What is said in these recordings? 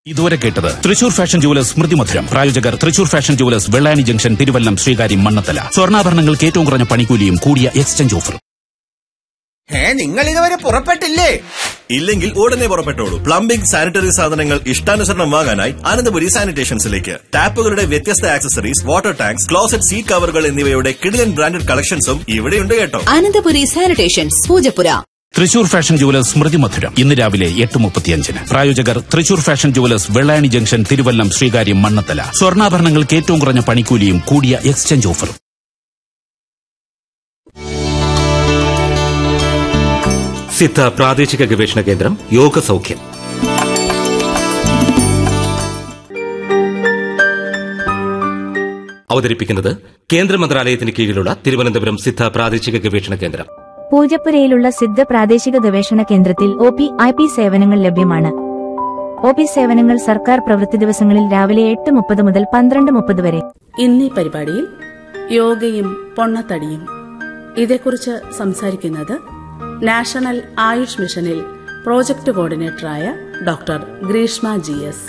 ഇതുവരെ കേട്ടത് Thrissur fashion jewellers Smriti Madhuram പ്രായോജകർ Thrissur fashion jewellers Vellani junction Thiruvallam Sreekaryam Mannanthala സ്വർണ്ണാഭരണങ്ങൾക്ക് ഏറ്റവും കുറഞ്ഞ പണിക്കൂലിയും കൂടിയ എക്സ്ചേഞ്ച് ഓഫറും ഏ നിങ്ങൾ ഇതുവരെ പുറപ്പെട്ടില്ലേ ഇല്ലെങ്കിൽ ഉടനെ പുറപ്പെട്ടോളൂ പ്ലംബിംഗ് സാനിറ്ററി സാധനങ്ങൾ ഇഷ്ടാനുസരണം വാങ്ങാനായി അനന്തപുരി സാനിറ്റേഷൻസിലേക്ക് ടാപ്പുകളുടെ വ്യത്യസ്ത accessories water tanks closet seat കവറുകൾ എന്നിവയുടെ കിടിലൻ ബ്രാൻഡഡ് കളക്ഷൻസും ഇവിടെയുണ്ട് കേട്ടോ Ananthapuri sanitations Poojappura Thrissur fashion jewellers Smriti Madhuram ഇന്ന് രാവിലെ എട്ട് മുപ്പത്തിയഞ്ചിന് പ്രായോജകർ Thrissur fashion jewellers Vellani junction Thiruvallam Sreekaryam Mannanthala സ്വർണ്ണാഭരണങ്ങൾക്ക് ഏറ്റവും കുറഞ്ഞ പണിക്കൂലിയും കൂടിയ എക്സ്ചേഞ്ച് ഓഫറും സിദ്ധ പ്രാദേശിക ഗവേഷണ കേന്ദ്രം യോഗ സൗഖ്യം അവതരിപ്പിക്കുന്നത് കേന്ദ്ര മന്ത്രാലയത്തിന് കീഴിലുള്ള തിരുവനന്തപുരം സിദ്ധ പ്രാദേശിക ഗവേഷണ കേന്ദ്രം പൂജപ്പുരയിലുള്ള സിദ്ധ പ്രാദേശിക ഗവേഷണ കേന്ദ്രത്തിൽ ഒ പി ഐ പി സേവനങ്ങൾ ലഭ്യമാണ് ഒ പി സേവനങ്ങൾ സർക്കാർ പ്രവൃത്തി ദിവസങ്ങളിൽ രാവിലെ എട്ട് മുപ്പത് മുതൽ പന്ത്രണ്ട് മുപ്പത് വരെ ഇന്നീ പരിപാടിയിൽ യോഗയും പൊണ്ണത്തടിയും ഇതേക്കുറിച്ച് സംസാരിക്കുന്നത് നാഷണൽ ആയുഷ് മിഷനിൽ പ്രോജക്ട് കോർഡിനേറ്ററായ ഡോക്ടർ ഗ്രീഷ്മ ജി എസ്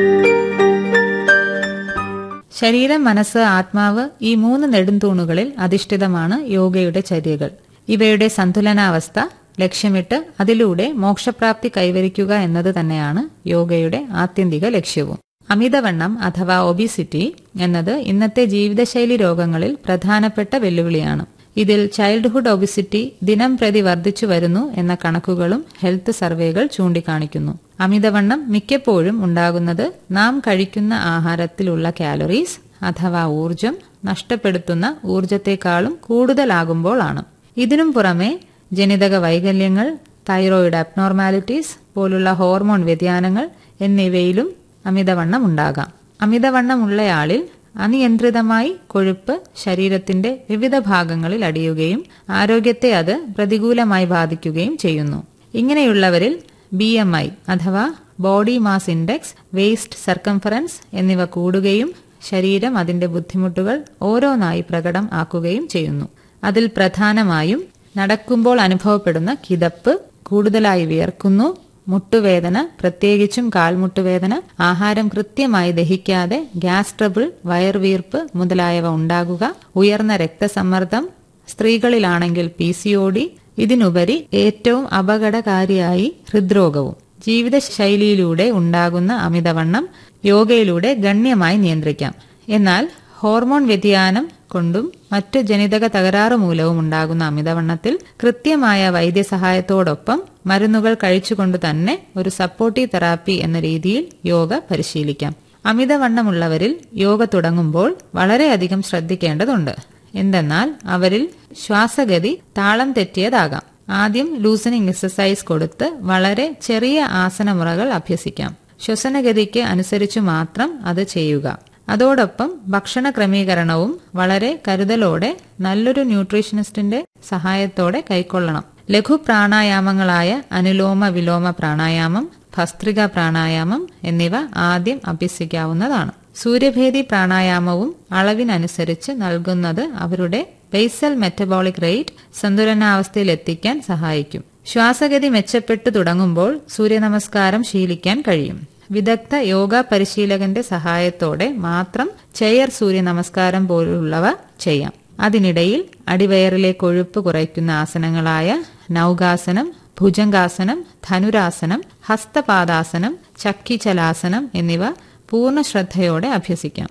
ശരീരം മനസ്സ് ആത്മാവ് ഈ മൂന്ന് നെടുംതൂണുകളിൽ അധിഷ്ഠിതമാണ് യോഗയുടെ ചര്യകൾ ഇവയുടെ സന്തുലനാവസ്ഥ ലക്ഷ്യമിട്ട് അതിലൂടെ മോക്ഷപ്രാപ്തി കൈവരിക്കുക എന്നത് തന്നെയാണ് യോഗയുടെ ആത്യന്തിക ലക്ഷ്യവും അമിതവണ്ണം അഥവാ ഒബിസിറ്റി എന്നത് ഇന്നത്തെ ജീവിതശൈലി രോഗങ്ങളിൽ പ്രധാനപ്പെട്ട വെല്ലുവിളിയാണ് ഇതിൽ ചൈൽഡ്ഹുഡ് ഒബിസിറ്റി ദിനം പ്രതി വർദ്ധിച്ചു വരുന്നു എന്ന കണക്കുകളും ഹെൽത്ത് സർവേകൾ ചൂണ്ടിക്കാണിക്കുന്നു അമിതവണ്ണം മിക്കപ്പോഴും ഉണ്ടാകുന്നത് നാം കഴിക്കുന്ന ആഹാരത്തിലുള്ള കാലറീസ് അഥവാ ഊർജം നഷ്ടപ്പെടുത്തുന്ന ഊർജത്തെക്കാളും കൂടുതലാകുമ്പോഴാണ് ഇതിനും പുറമെ ജനിതക വൈകല്യങ്ങൾ തൈറോയിഡ് അബ്നോർമാലിറ്റീസ് പോലുള്ള ഹോർമോൺ വ്യതിയാനങ്ങൾ എന്നിവയിലും അമിതവണ്ണം ഉണ്ടാകാം അമിതവണ്ണമുള്ളയാളിൽ അനിയന്ത്രിതമായി കൊഴുപ്പ് ശരീരത്തിന്റെ വിവിധ ഭാഗങ്ങളിൽ അടിയുകയും ആരോഗ്യത്തെ അത് പ്രതികൂലമായി ബാധിക്കുകയും ചെയ്യുന്നു ഇങ്ങനെയുള്ളവരിൽ ബി എം ഐ അഥവാ body mass index waist circumference എന്നിവ കൂടുകയും ശരീരം അതിന്റെ ബുദ്ധിമുട്ടുകൾ ഓരോന്നായി പ്രകടം ആക്കുകയും ചെയ്യുന്നു അതിൽ പ്രധാനമായും നടക്കുമ്പോൾ അനുഭവപ്പെടുന്ന കിതപ്പ് കൂടുതലായി വിയർക്കുന്നു മുട്ടുവേദന പ്രത്യേകിച്ചും കാൽമുട്ടുവേദന ആഹാരം കൃത്യമായി ദഹിക്കാതെ ഗ്യാസ് ട്രബിൾ വയർവീർപ്പ് മുതലായവ ഉണ്ടാകുക ഉയർന്ന രക്തസമ്മർദ്ദം സ്ത്രീകളിലാണെങ്കിൽ പി സി ഒ ഡി ഇതിനുപരി ഏറ്റവും അപകടകാരിയായി ഹൃദ്രോഗവും ജീവിതശൈലിയിലൂടെ ഉണ്ടാകുന്ന അമിതവണ്ണം യോഗയിലൂടെ ഗണ്യമായി നിയന്ത്രിക്കാം എന്നാൽ ഹോർമോൺ വ്യതിയാനം കൊണ്ടും മറ്റു ജനിതക തകരാറ് മൂലവും ഉണ്ടാകുന്ന അമിതവണ്ണത്തിൽ കൃത്യമായ വൈദ്യസഹായത്തോടൊപ്പം മരുന്നുകൾ കഴിച്ചുകൊണ്ട് തന്നെ ഒരു സപ്പോർട്ടീവ് തെറാപ്പി എന്ന രീതിയിൽ യോഗ പരിശീലിക്കാം അമിതവണ്ണമുള്ളവരിൽ യോഗ തുടങ്ങുമ്പോൾ വളരെയധികം ശ്രദ്ധിക്കേണ്ടതുണ്ട് എന്തെന്നാൽ അവരിൽ ശ്വാസഗതി താളം തെറ്റിയതാകാം ആദ്യം ലൂസനിങ് എക്സസൈസ് കൊടുത്ത് വളരെ ചെറിയ ആസനമുറകൾ അഭ്യസിക്കാം ശ്വസനഗതിക്ക് അനുസരിച്ചു മാത്രം അത് ചെയ്യുക അതോടൊപ്പം ഭക്ഷണ ക്രമീകരണവും വളരെ കരുതലോടെ നല്ലൊരു ന്യൂട്രീഷനിസ്റ്റിന്റെ സഹായത്തോടെ കൈക്കൊള്ളണം ലഘു പ്രാണായാമങ്ങളായ അനുലോമ വിലോമ പ്രാണായാമം ഭസ്ത്രിക പ്രാണായാമം എന്നിവ ആദ്യം അഭ്യസിക്കാവുന്നതാണ് സൂര്യഭേദി പ്രാണായാമവും അളവിനനുസരിച്ച് നൽകുന്നത് അവരുടെ ബേസൽ മെറ്റബോളിക് റേറ്റ് സന്തുലനാവസ്ഥയിൽ എത്തിക്കാൻ സഹായിക്കും ശ്വാസഗതി മെച്ചപ്പെട്ടു തുടങ്ങുമ്പോൾ സൂര്യനമസ്കാരം ശീലിക്കാൻ കഴിയും വിദഗ്ധ യോഗ പരിശീലകന്റെ സഹായത്തോടെ മാത്രം ചെയർ സൂര്യ നമസ്കാരം പോലുള്ളവ ചെയ്യാം അതിനിടയിൽ അടിവയറിലെ കൊഴുപ്പ് കുറയ്ക്കുന്ന ആസനങ്ങളായ നൗകാസനം ഭുജംഗാസനം ധനുരാസനം ഹസ്തപാദാസനം ചക്കിചലാസനം എന്നിവ പൂർണ്ണ ശ്രദ്ധയോടെ അഭ്യസിക്കാം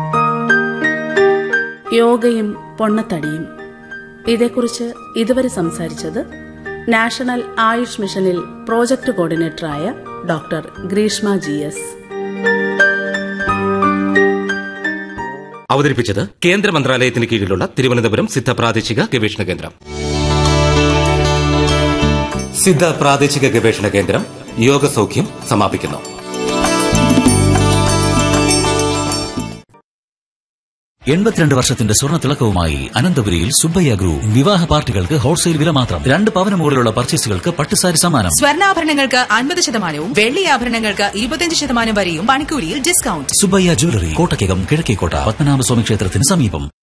യോഗയും പൊണ്ണത്തടിയും ഇതേക്കുറിച്ച് ഇതുവരെ സംസാരിച്ചത് നാഷണൽ ആയുഷ് മിഷനിൽ പ്രോജക്ട് കോർഡിനേറ്ററായ ഡോക്ടർ ഗ്രീഷ്മ ജി എസ് അവതരിപ്പിച്ചത് കേന്ദ്ര മന്ത്രാലയത്തിന് കീഴിലുള്ള തിരുവനന്തപുരം സിദ്ധ പ്രാദേശിക ഗവേഷണ കേന്ദ്രം സിദ്ധ പ്രാദേശിക ഗവേഷണ കേന്ദ്രം യോഗ സൗഖ്യം സമാപിക്കുന്നു എൺപത്തിരണ്ട് വർഷത്തിന്റെ സ്വർണ്ണ തിളക്കവുമായി അനന്തപുരിയിൽ സുബ്ബയ്യ ഗ്രൂപ്പ് വിവാഹ പാർട്ടികൾക്ക് ഹോൾസെയിൽ വില മാത്രം രണ്ട് പവന് മുകളിലുള്ള പർച്ചേസുകൾക്ക് പട്ടുസാരി സമ്മാനം സ്വർണ്ണാഭരണങ്ങൾക്ക് അൻപത് ശതമാനവും വെള്ളി ആഭരണങ്ങൾക്ക് ഇരുപത്തിയഞ്ച് ശതമാനം വരെയും പണിക്കൂലിയിൽ ഡിസ്കൗണ്ട് സുബ്ബയ്യ ജ്വല്ലറി കോട്ടയ്ക്കകം കിഴക്കേക്കോട്ട പത്മനാഭസ്വാമി ക്ഷേത്രത്തിന് സമീപം